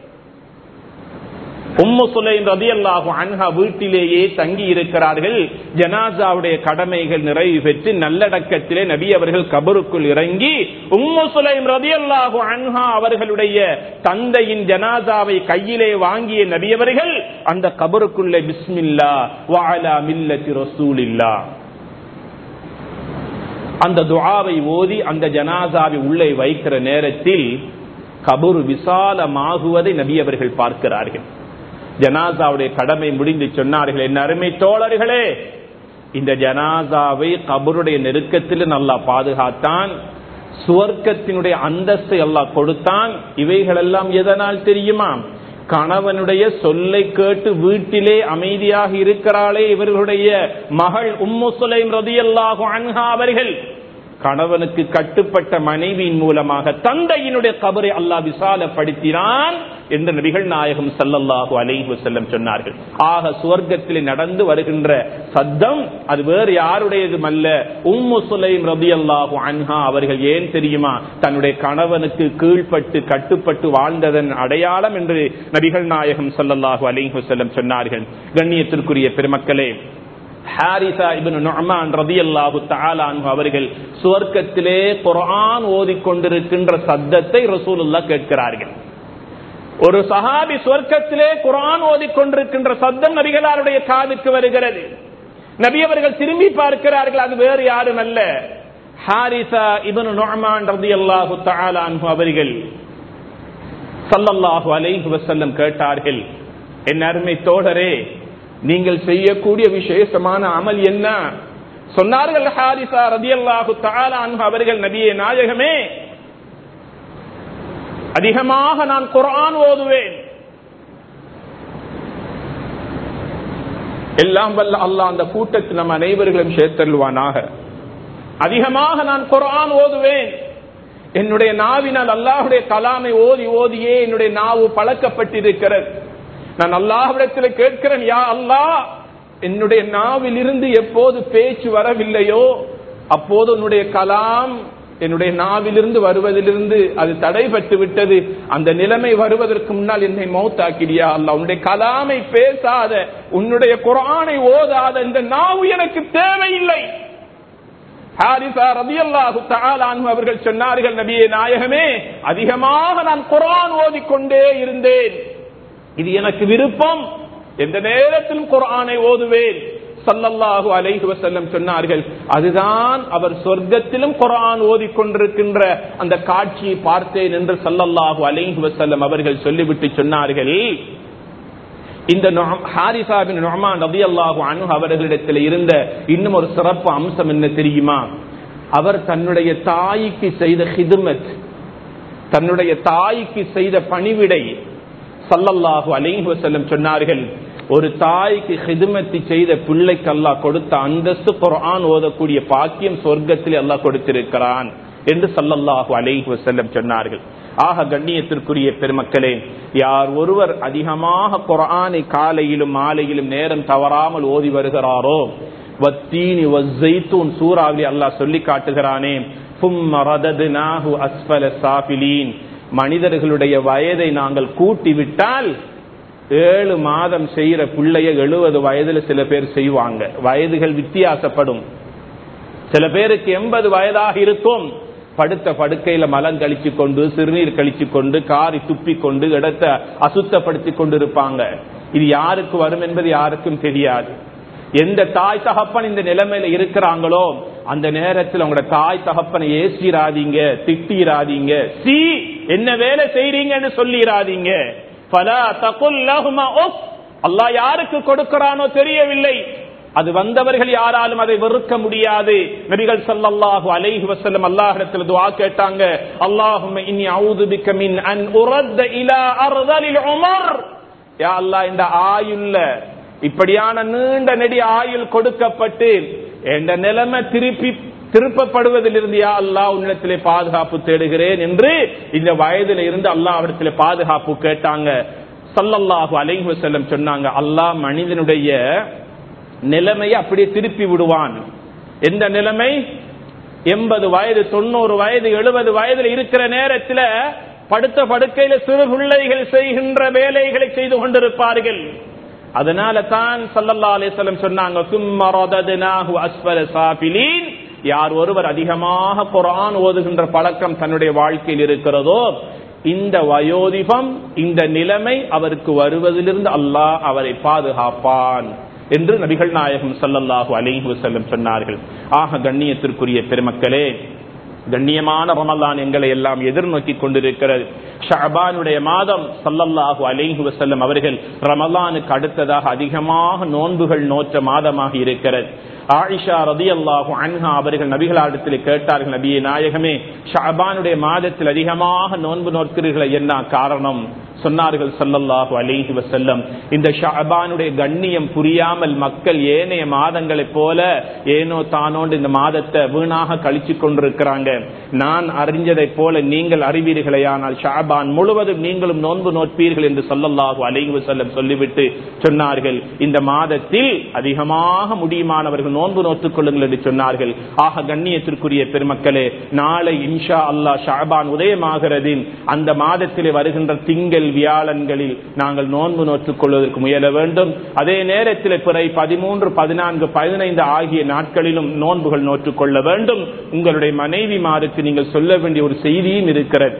உம்மு சுலைம் ரதி அல்லாஹு அன்ஹா வீட்டிலேயே தங்கி இருக்கிறார்கள் ஜனாசாவுடைய கடமைகள் நிறைவு பெற்று நல்லடக்கத்திலே நபி அவர்கள் கபருக்குள் இறங்கி உம்மு சுலைம் ரதி அல்லாஹு அன்ஹா அவர்களுடைய தந்தையின் ஜனாசாவை கையிலே வாங்கிய நபி அவர்கள் அந்த கபருக்குள்ளே பிஸ்மில்லா வாலா மில்லத்தி ரசூலில்லா அந்த துஆவை ஓதி அந்த ஜனாசாவை உள்ளே வைக்கிற நேரத்தில் கபரு விசாலமாகுவதை நபி அவர்கள் பார்க்கிறார்கள் ஜனாசாவுடைய கடமை முடிந்து சொன்னார்கள் என் அருமை தோழர்களே இந்த ஜனாசாவை கபருடைய நெருக்கத்தில் நல்லா பாதுகாத்தான் சுவர்க்கத்தினுடைய அந்தஸ்தை எல்லாம் கொடுத்தான் இவைகளெல்லாம் எதனால் தெரியுமா கணவனுடைய சொல்லை கேட்டு வீட்டிலே அமைதியாக இருக்கிறாளே இவர்களுடைய மகள் உம்மு சுலைம் ரதியல்லாஹு அன்ஹா அவர்கள் கணவனுக்கு கட்டுப்பட்ட மனைவியின் மூலமாக தந்தையினுடைய கபரை அல்லாஹ் விசாலப்படுத்தினான் என்று நபிகள் நாயகம் சல்லல்லாஹு அலைஹி செல்லம் சொன்னார்கள் ஆக சுவர்க்கத்தில் நடந்து வருகின்ற சத்தம் அது வேறு யாருடையதும் அல்ல உம்மு சுலைம் ரபி அல்லாஹு அன்ஹா அவர்கள் ஏன் தெரியுமா தன்னுடைய கணவனுக்கு கீழ்ப்பட்டு கட்டுப்பட்டு வாழ்ந்ததன் அடையாளம் என்று நபிகள் நாயகம் சல்லல்லாஹு அலைஹி செல்லம் சொன்னார்கள் கண்ணியத்திற்குரிய பெருமக்களே ஹாரிசா இபின் நுஅமான் ரதியல்லாஹு தஆலா அன்ஹு அவர்கள் சுவர்க்கத்திலே குர்ஆன் ஓதிக்கொண்டிருக்கின்ற சத்தத்தை ரசூலுல்லாஹ் கேட்கிறார்கள் ஒரு சஹாபி சுவர்க்கத்திலே குர்ஆன் ஓதிக்கொண்டிருக்கின்ற சத்தம் நபிகளாருடைய காதுக்கு வருகிறது நபி அவர்கள் திரும்பி பார்க்கிறார்கள் அது வேறு யாரும் அல்ல ஹாரிசா இபின் நுஅமான் ரதியல்லாஹு தஆலா அன்ஹு அவர்கள் ஸல்லல்லாஹு அலைஹி வஸல்லம் கேட்டார்கள் என் அருமை தோழரே நீங்கள் செய்யக்கூடிய விசேஷமான அமல் என்ன சொன்னார்கள் ஹாரிசா ரதியல்லாஹு தஆலா அன்ஹு அவர்கள் நபியே நாயகமே அதிகமாக நான் குர்ஆன் ஓதுவேன் எல்லாம் வல்ல அல்லாஹ் அந்த கூட்டத்தில் நம் அனைவர்களும் சேர்த்தல்வானாக அதிகமாக நான் குர்ஆன் ஓதுவேன் என்னுடைய நாவினால் அல்லாஹுடைய கலாமை ஓதி ஓதியே என்னுடைய நாவு பழக்கப்பட்டிருக்கிறது நான் அல்லாஹ்விடத்தில் கேட்கிறேன் யா அல்லாஹ் என்னுடைய நாவில் இருந்து எப்போது பேச்சு வரவில்லையோ அப்போது உன்னுடைய கலாம் என்னுடைய நாவிலிருந்து வருவதிலிருந்து அது தடைபட்டு விட்டது அந்த நிலைமை வருவதற்கு முன்னால் என்னை மௌத்தாக்கிடியா அல்ல உன்னுடைய கலாமை பேசாத உன்னுடைய குரானை ஓதாத இந்த நாவு எனக்கு தேவையில்லை ஹாரிசா ரதியல்லாஹு தஆலான் அவர்கள் சொன்னார்கள் நபியே நாயகமே அதிகமாக நான் குரான் ஓதிக்கொண்டே இருந்தேன் இது எனக்கு விருப்பம் எந்த நேரத்திலும் குரானை ஓதுவேன் சல்லல்லாஹு அலைஹி வசல்லம் சொன்னார்கள் அதுதான் அவர் சொர்க்கத்திலும் குரான் ஓதிக்கொண்டிருக்கின்ற அந்த காட்சியை பார்த்தேன் என்று சல்லல்லாஹு அலைஹி வசல்லம் அவர்கள் சொல்லிவிட்டு சொன்னார்கள் இந்த ஹாரிசாபின் நொஹமான் ரபி அல்லாஹு அனு அவர்களிடத்தில் இருந்த இன்னும் ஒரு சிறப்பு அம்சம் என்ன தெரியுமா அவர் தன்னுடைய தாய்க்கு செய்த ஹிதுமத் தன்னுடைய தாய்க்கு செய்த பணிவிடை சல்லல்லாஹு அலைஹி வசல்லம் சொன்னார்கள் ஒரு தாய்க்கு ஹிதுமத்தி செய்த பிள்ளைக்கு அல்லாஹ் கொடுத்த அந்தஸ்து குரான் ஓதக்கூடிய பாக்கியம் சொர்க்கத்தில் அல்லாஹ் கொடுத்திருக்கிறான் என்று சல்லல்லாஹு அலைஹி வசல்லம் சொன்னார்கள் ஆக கண்ணியத்திற்குரிய பெருமக்களே யார் ஒருவர் அதிகமாக குரானை காலையிலும் மாலையிலும் நேரம் தவறாமல் ஓதி வருகிறாரோ வத்தீனி வஸ்ஸைத்தூன் சூறாவிலே அல்லாஹ் சொல்லி காட்டுகிறானே சும்ம ரததுனாஹு அஸ்ஃபல சாஃபிலீன் மனிதர்களுடைய வயதை நாங்கள் கூட்டி விட்டால் ஏழு மாதம் செய்யற பிள்ளைய எழுபது வயதுல சில பேர் செய்வாங்க வயதுகள் வித்தியாசப்படும் சில பேருக்கு எண்பது வயதாக இருக்கும் படுத்த படுக்கையில மலம் கழிச்சு கொண்டு சிறுநீர் கழிச்சு கொண்டு காரி துப்பி கொண்டு இடத்தை அசுத்தப்படுத்தி கொண்டு இருப்பாங்க இது யாருக்கு வரும் என்பது யாருக்கும் தெரியாது எந்த தாய் தகப்பன் இந்த நிலைமையில இருக்கிறாங்களோ அந்த நேரத்தில் உங்களோட தாய் தகப்பனை ஏசிராதீங்க திட்டிராதீங்க சி என்ன வேலை செய்றீங்கன்னு சொல்லிராதீங்க அல்லாஹ் யாருக்கு கொடுக்கிறானோ தெரியவில்லை அது வந்தவர்கள் யாராலும் அதை வெறுக்க முடியாது நபிகள் சல்லல்லாஹு அலைஹி வஸல்லம் அல்லாஹ்விடத்தில் துஆ கேட்டாங்க அல்லாஹும்ம இன்னி அஊது பிக்க மின் அன் உரத்த இலா அர்தலில் உமர் யா அல்லாஹ் இந்த ஆயுள்ள இப்படியான நீண்ட நெடி ஆயுள் கொடுக்கப்பட்டு என்ற நிலைமை திருப்பி திருப்பப்படுவதிலிருந்து யா அல்லாஹ் உன்னிடத்திலே பாதுகாப்பு தேடுகிறேன் என்று இந்த வயதில இருந்து அல்லாஹ் அவரிடத்திலே பாதுகாப்பு கேட்டாங்க சல்லல்லாஹு அலைஹி வஸல்லம் சொன்னாங்க அல்லாஹ் மனிதனுடைய நிலைமையை அப்படியே திருப்பி விடுவான் எந்த நிலைமை எண்பது வயது தொண்ணூறு வயது எழுபது வயதுல இருக்கிற நேரத்தில் படுத்த படுக்கையில சிறு பிள்ளைகள் செய்கின்ற வேலைகளை செய்து கொண்டிருப்பார்கள் அதனால தான் சல்லல்லா அலிஸ்லம் சொன்னாங்க சும்மரதனாஹு அஸ்வல சாபிலீன் யார் ஒருவர் அதிகமாக குரான் ஓதுகின்ற பழக்கம் தன்னுடைய வாழ்க்கையில் இருக்கிறதோ இந்த வயோதிபம் இந்த நிலைமை அவருக்கு வருவதிலிருந்து அல்லாஹ் அவரை பாதுகாப்பான் என்று நபிகள் நாயகம் சல்லல்லாஹு அலைஹி வஸல்லம் சொன்னார்கள் ஆக கண்ணியத்திற்குரிய பெருமக்களே கண்ணியமான ரமலான் எங்களை எல்லாம் எதிர்நோக்கி கொண்டிருக்கிறது ஷஅபானுடைய மாதம் சல்லல்லாஹு அலைஹி வஸல்லம் அவர்கள் ரமலானுக்கு அடுத்ததாக அதிகமாக நோன்புகள் நோற்ற மாதமாக இருக்கிறது ஆயிஷா ரதி அல்லாஹு அன்ஹா அவர்கள் நபிகளாடத்தில் கேட்டார்கள் நபியே நாயகமே ஷஅபானுடைய மாதத்தில் அதிகமாக நோன்பு நோக்கிறீர்கள் என்ன காரணம் சொன்னார்கள் சல்லல்லாஹு அலைஹி வசல்லம் இந்த ஷஅபானுடைய கண்ணியம் புரியாமல் மக்கள் ஏனைய மாதங்களைப் போல ஏனோ தானோண்டு இந்த மாதத்தை வீணாக கழிச்சு கொண்டிருக்கிறாங்க நான் அறிஞ்சதைப் போல நீங்கள் அறிவீர்களே ஆனால் ஷாபான் முழுவதும் நீங்களும் நோன்பு நோட்பீர்கள் என்று சொல்லல்லாஹு அலைஹி வசல்லம் சொல்லிவிட்டு சொன்னார்கள் இந்த மாதத்தில் அதிகமாக முடியுமானவர்கள் நோன்பு நோட்டுக் கொள்ளுங்கள் என்று சொன்னார்கள் ஆக கண்ணியத்திற்குரிய பெருமக்களே நாளை இன்ஷா அல்லாஹ் ஷாபான் உதயமாகிறது அந்த மாதத்திலே வருகின்ற திங்கள் வியாழன்களில் நாங்கள் நோன்பு நோற்றுக் கொள்வதற்கு முயல வேண்டும் அதே நேரத்தில் பிறை பதிமூன்று பதினான்கு பதினைந்து ஆகிய நாட்களிலும் நோன்புகள் நோற்றுக் கொள்ள வேண்டும் உங்களுடைய மனைவிமாருக்கு நீங்கள் சொல்ல வேண்டிய ஒரு செய்தியும் இருக்கிறது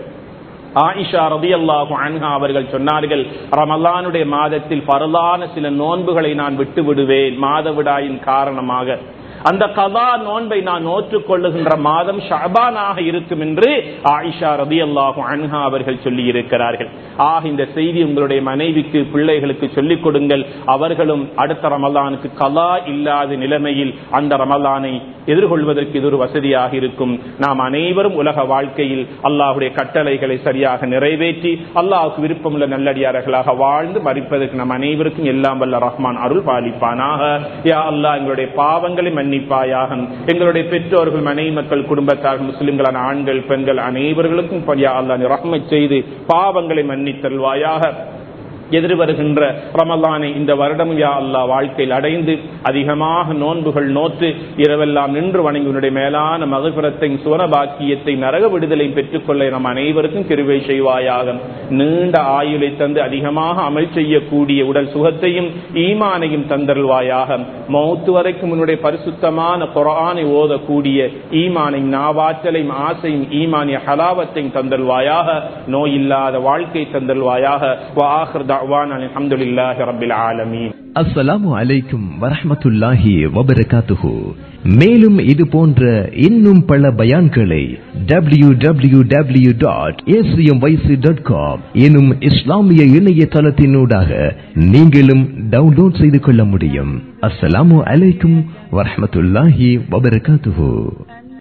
ஆயிஷா ரதி அல்லாஹு அன்ஹா அவர்கள் சொன்னார்கள் ரமலானுடைய மாதத்தில் பரலான சில நோன்புகளை நான் விட்டு விடுவேன் மாதவிடாயின் காரணமாக அந்த கதா நோன்பை நான் நோற்றுக் கொள்ளுகின்ற மாதம் ஷபானாக இருக்கும் என்று ஆயிஷா ரதி அல்லாஹு அன்ஹா அவர்கள் சொல்லி இருக்கிறார்கள் ஆக இந்த செய்தி உங்களுடைய மனைவிக்கு பிள்ளைகளுக்கு சொல்லிக் கொடுங்கள் அவர்களும் அடுத்த ரமலானுக்கு கலா இல்லாத நிலைமையில் அந்த ரமலானை எதிர்கொள்வதற்கு இது ஒரு வசதியாக இருக்கும் நாம் அனைவரும் உலக வாழ்க்கையில் அல்லாஹுடைய கட்டளைகளை சரியாக நிறைவேற்றி அல்லாஹுக்கு விருப்பமுள்ள நல்லடியார்களாக வாழ்ந்து மறிப்பதற்கு நம் அனைவருக்கும் எல்லாம் வல்ல ரஹ்மான் அருள் பாலிப்பானாக யா அல்லாஹ் எங்களுடைய பாவங்களை மன்னிப்பாயாக எங்களுடைய பெற்றோர்கள் மனைவி மக்கள் குடும்பத்தார் முஸ்லிம்களான ஆண்கள் பெண்கள் அனைவர்களுக்கும் யா அல்லாஹ் ரஹ்மத் செய்து பாவங்களை மன்னித்தல்வாயாக எதிர் வருகின்ற ரமலானை இந்த வருடம் யா அல்லா வாழ்க்கையில் அடைந்து அதிகமாக நோன்புகள் நோற்று இரவெல்லாம் நின்று வணங்கி உன்னுடைய மேலான மகபுரத்தை சுவனபாக்கியத்தை நரக விடுதலை பெற்றுக்கொள்ள நம் அனைவருக்கும் கிருவை செய்வாயாக நீண்ட ஆயுளை தந்து அதிகமாக அமல் செய்யக்கூடிய உடல் சுகத்தையும் ஈமானையும் தந்தருள்வாயாக மௌத்து வரைக்கும் உன்னுடைய பரிசுத்தமான குரானை ஓதக்கூடிய ஈமானை நாவாற்றலையும் ஆசையும் ஈமானிய ஹலாவத்தையும் தந்தருள்வாயாக நோய் இல்லாத வாழ்க்கை தந்தருள்வாயாக دعوانا الحمد لله رب العالمين அஸ்ஸலாமு அலைக்கும் வரஹமத்துல்லாஹி வபரகாத்துஹு மேலும் இது போன்ற இன்னும் பல பயான்களை W W W dot dot com எனும் இஸ்லாமிய இணையதளத்தினூடாக நீங்களும் டவுன்லோட் செய்து கொள்ள முடியும் அஸ்ஸலாமு அலைக்கும் வரஹமத்துல்லாஹி வபரகாத்துஹு